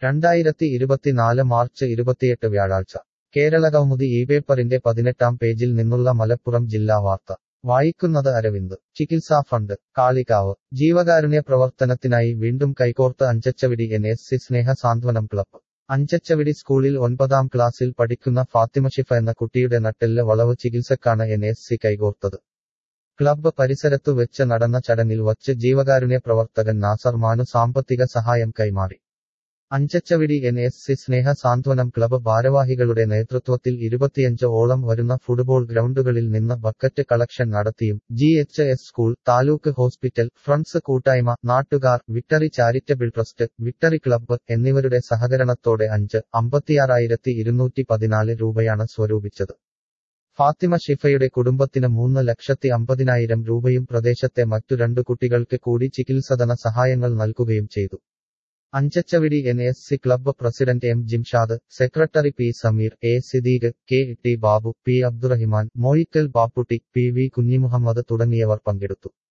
രണ്ടായിരത്തി ഇരുപത്തിനാല് മാർച്ച് ഇരുപത്തിയെട്ട് വ്യാഴാഴ്ച കേരള കൗമുദി ഈ പേപ്പറിന്റെ പതിനെട്ടാം പേജിൽ നിന്നുള്ള മലപ്പുറം ജില്ലാ വാർത്ത വായിക്കുന്നത് അരവിന്ദ് ചികിത്സാ ഫണ്ട് കാളികാവ് ജീവകാരുണ്യ പ്രവർത്തനത്തിനായി വീണ്ടും കൈകോർത്ത് Anchachavidi N S C Sneha Santhwanam club Anchachavidi സ്കൂളിൽ ഒൻപതാം ക്ലാസ്സിൽ പഠിക്കുന്ന ഫാത്തിമ ഷിഫ എന്ന കുട്ടിയുടെ നട്ടെല്ല് വളവ് ചികിത്സക്കാണ് എൻ എസ് സി കൈകോർത്തത് ക്ലബ്ബ് പരിസരത്തു വെച്ച് നടന്ന ചടങ്ങിൽ വച്ച് ജീവകാരുണ്യ പ്രവർത്തകൻ നാസർ മാനു സാമ്പത്തിക സഹായം കൈമാറി Anchachavidi N S C Sneha Santhwanam club ഭാരവാഹികളുടെ നേതൃത്വത്തിൽ ഇരുപത്തിയഞ്ച് ഓളം വരുന്ന ഫുട്ബോൾ ഗ്രൗണ്ടുകളിൽ നിന്ന് ബക്കറ്റ് കളക്ഷൻ നടത്തിയും G H S school taluk hospital friends കൂട്ടായ്മ നാട്ടുകാർ victory charitable trust victory club എന്നിവരുടെ സഹകരണത്തോടെ അഞ്ച് അമ്പത്തിയാറായിരത്തി ഇരുന്നൂറ്റി പതിനാല് രൂപയാണ് സ്വരൂപിച്ചത് ഫാത്തിമ ഷിഫയുടെ കുടുംബത്തിന് മൂന്ന് ലക്ഷത്തി അമ്പതിനായിരം രൂപയും പ്രദേശത്തെ മറ്റു രണ്ടു കുട്ടികൾക്ക് കൂടി ചികിത്സധന സഹായങ്ങൾ നൽകുകയും ചെയ്തു Anchachavidi N S C club president M Jimshad secretary P Sameer A Siddique K T Babu P Abdurahiman Moyikkal Bapputty P V Kunjimuhammed തുടങ്ങിയവർ പങ്കെടുത്തു